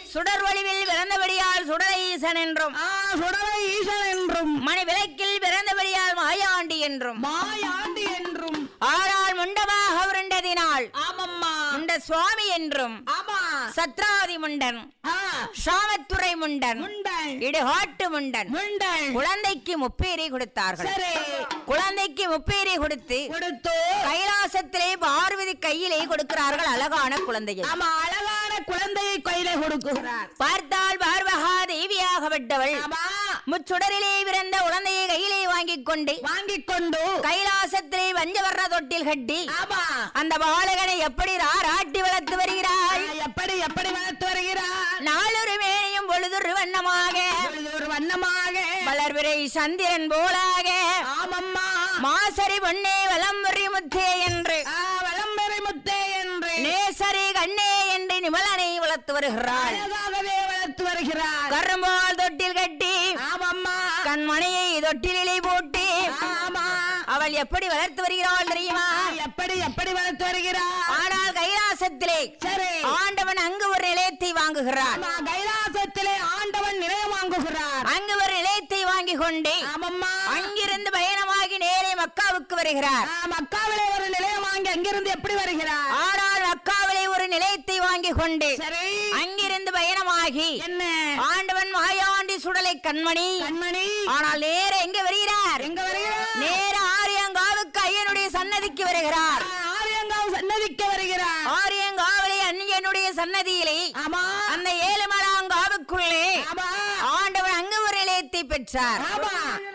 சுடர் வடிவில் பிறந்தபடியால் சுடலை ஈசன் என்றும் ஆ சுடலை ஈசன் என்றும் மணி விளக்கில் பிறந்தபடியால் மாயாண்டி என்றும் மாயாண்டி என்றும் ஆறால் முண்டமாக உருண்டதினால் ஆமம்மா முண்ட சுவாமி என்றும் ஆமா சத்ராதி முண்டன் ஆ சாமத்துறை முண்டன் முண்டன் இடுகாட்டு முண்டன் முண்டன் குழந்தைக்கு முப்பேரி கொடுத்தார்கள் சரி குழந்தைக்கு முப்பேரி கொடுத்து கொடுத்து கைலாசத்திலே பார்வதி கையிலே கொடுக்கிறார்கள் அழகான குழந்தையை ஆமா அழகான குழந்தையை கையில கொடுக்குகிறார் பார்த்தால் பார்வகா தேவியாகப்பட்டவள் ஆமா முச்சுடரிலே பிறந்த குழந்தையை கையிலே வாங்கிக் கொண்டு வாங்கிக் கொண்டு கைலாசத்திலே வஞ்சவர்ண தொட்டில் கட்டி ஆமா அந்த பாலகனை எப்படி ராராட்டி வளர்த்து வருகிறாள் ஆ, எப்படி எப்படி வளர்த்து வருகிறார் நாளொரு மேனியும் பொழுதொரு வண்ணமாக இப்பொழுது ஒரு வண்ணமாக வளர்விரை சந்திரன் போலாக ஆமம்மா மாசரி பொன்னே வலம்புரி முத்தே என்று ஆ, வலம்பெறை முத்தே என்று நேசரி கண்ணே என்று நிமலனை வளர்த்து வருகிறாள் அழகாகவே வளர்த்து வருகிறார் கரும்பால் தொட்டில் கட்டி ஆமம்மா கண்மணியை தொட்டிலே போட்டு ஆமா அவள் எப்படி வளர்த்து வருகிறாள் தெரியுமா எப்படி எப்படி வளர்த்து வருகிறார் ஆனால் கைலாசத்திலே சரி ஆண்டவன் அங்கு ஒரு நிலையத்தை வாங்குகிறான் ஆமா கைலாசத்திலே ஆண்டவன் நிலையம் வாங்குகிறார் அங்கு ஒரு நிலையத்தை வாங்கி கொண்டு ஆமம்மா அங்கிருந்து பயணமாகி நேரே மக்காவுக்கு வருகிறார் ஆ, மக்காவிலே ஒரு நிலையம் வாங்கி அங்கிருந்து எப்படி வருகிறார் ஆனால் மக்காவிலே ஒரு நிலையத்தை வாங்கி கொண்டு சரி அங்கிருந்து பயணமாகி என்ன ஆண்டவன் மாயாண்டி சுடலை கண்மணி கண்மணி ஆனால் நேர எங்க வருகிறார் எங்க வருகிறார் நேர ஆரியங்காவுக்கு ஐயனுடைய சன்னதிக்கு வருகிறார் ஆ, ஆரியங்காவ் சன்னதிக்கு வருகிறார் ஆரியங்காவிலே அந்நியனுடைய சன்னதியிலே ஆமா அந்த ஏழுமலாங்காவுக்குள்ளே ஆமா ஆண்டவன் அங்கு ஒரு நிலையத்தை பெற்றார் ஆமா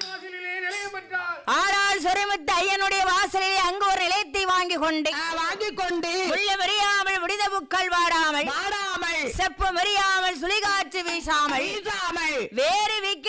ஆனால் சொரிமுத்து ஐயனுடைய வாசலிலே அங்கு ஒரு நிலையத்தை வாங்கி கொண்டு ஆ, வாங்கிக் கொண்டு உள்ள மறியாமல் விடித புக்கள் வாடாமல் வாடாமல் செப்பு மறியாமல் சுழிகாற்று வீசாமல் வீசாமல் வேறு விக்க